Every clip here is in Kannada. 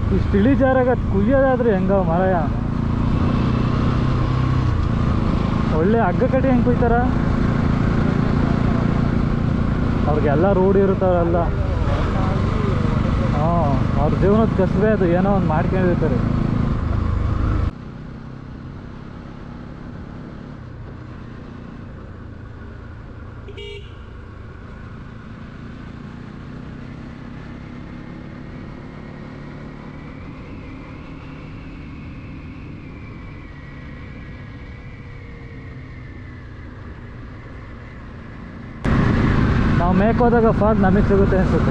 ಇಷ್ಟು ಇಳಿಜಾರಾಗ ಕುಯ್ಯೋದಾದ್ರೆ ಹೆಂಗ ಮರಯ ಒಳ್ಳೆ ಹಗ್ಗ ಕಟ್ಟಿ ಹೆಂಗೆ ಕುಯ್ತಾರ ಅವ್ರಿಗೆಲ್ಲ ರೂಢಿ ಇರ್ತಾರಲ್ಲ ಹಾಂ ಅವ್ರ ಜೀವನದ ಕಸಬೇ ಅದು ಏನೋ ಒಂದು ಮಾಡ್ಕೊಂಡಿರ್ತಾರೆ ನಾವು ಮೇಕ್ ಹೋದಾಗ ಫಾಗ್ ನಮಗೆ ಸಿಗುತ್ತೆ ಅನ್ಸುತ್ತೆ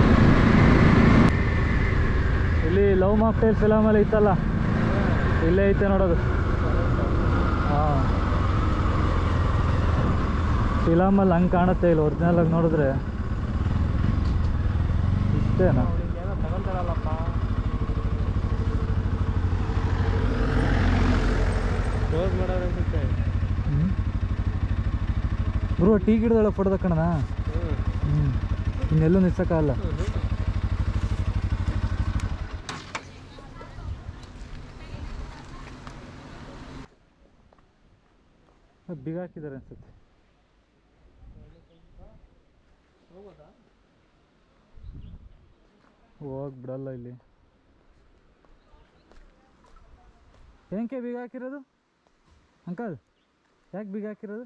ಇಲ್ಲಿ ಲವ್ ಮಾಕ್ಟೈಲ್ ಫಿಲಮಲ್ಲಿ ಇತ್ತಲ್ಲ ಇಲ್ಲೇ ಐತೆ ನೋಡೋದು ಹಾಂ ಫಿಲಮಲ್ಲಿ ಹಂಗೆ ಕಾಣುತ್ತೆ ಇಲ್ಲಿ ಒರಿಜಿನಲ್ ಆಗಿ ನೋಡಿದ್ರೆ ಇಷ್ಟೇನಾ ಏನೋ ತಗೊಂತಾರಲ್ಲಪ್ಪ ಕ್ಲೋಸ್ ಮಾಡೋರು ಅನ್ಸುತ್ತೆ ಬ್ರೋ ಟೀ ಗಿಡದೊಳಗೆ ಫೋಟೋ ತಕ್ಕಣನ ಹ್ಞೂ ಇನ್ನೆಲ್ಲೂ ನಿಲ್ಸಕ್ಕಾಗಲ್ಲ ಬಿಗ ಹಾಕಿದ್ದಾರೆ ಅನ್ಸುತ್ತೆ ಹೋಗ್ ಬಿಡಲ್ಲ ಇಲ್ಲಿ ಏನಕ್ಕೆ ಬೀಗ ಹಾಕಿರೋದು ಅಂಕಲ್ ಯಾಕೆ ಬೀಗ ಹಾಕಿರೋದು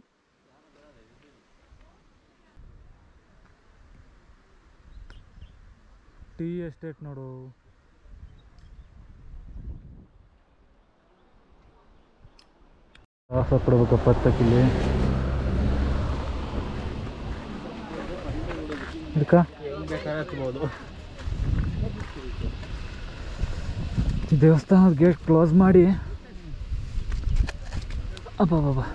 ಟೀ ಎಸ್ಟೇಟ್ ನೋಡು ಆಫ ಕೊಡ್ಬೇಕಪ್ಪ ಹತ್ತಕ್ಕಿಲ್ಲಿ ಇದಕ್ಕ ಹೆಂಗ್ ಬೇಕಾದ್ರೆ ಹತ್ಬೋದು ದೇವಸ್ಥಾನದ ಗೇಟ್ ಕ್ಲೋಸ್ ಮಾಡಿ ಅಬ್ಬಾ ಬಾಬಾ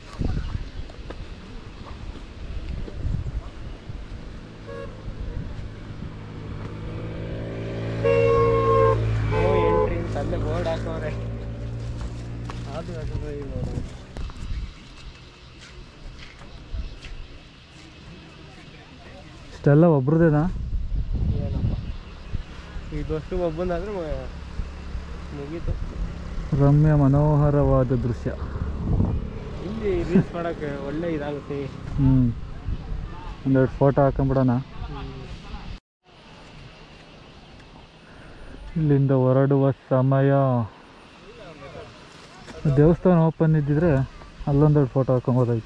ನೋ ಎಂಟ್ರಿ ತಂದೆ ಬೋರ್ಡ್ ಹಾಕೋರೆ ಅದು ಅದು ನೋಡು ಇಷ್ಟೆಲ್ಲ ಒಬ್ರದೇನಾ ಏನಪ್ಪ ಇದಷ್ಟು ಒಬ್ಬಂದಾದ್ರೆ ಮ- ಮುಗೀತು ರಮ್ಯ ಮನೋಹರವಾದ ದೃಶ್ಯ ಇಲ್ಲಿ ರೀಲ್ಸ್ ಮಾಡಕ್ಕೆ ಒಳ್ಳೆ ಇದಾಗುತ್ತೆ ಹ್ಞೂ ಒಂದೆರಡು ಫೋಟೋ ಹಾಕೊಂಬಿಡೋಣ ಇಲ್ಲಿಂದ ಹೊರಡುವ ಸಮಯ ದೇವಸ್ಥಾನ ಓಪನ್ ಇದ್ದಿದ್ರೆ ಅಲ್ಲೊಂದೆರಡು ಫೋಟೋ ಹಾಕೊಂಬೋದಾಯ್ತು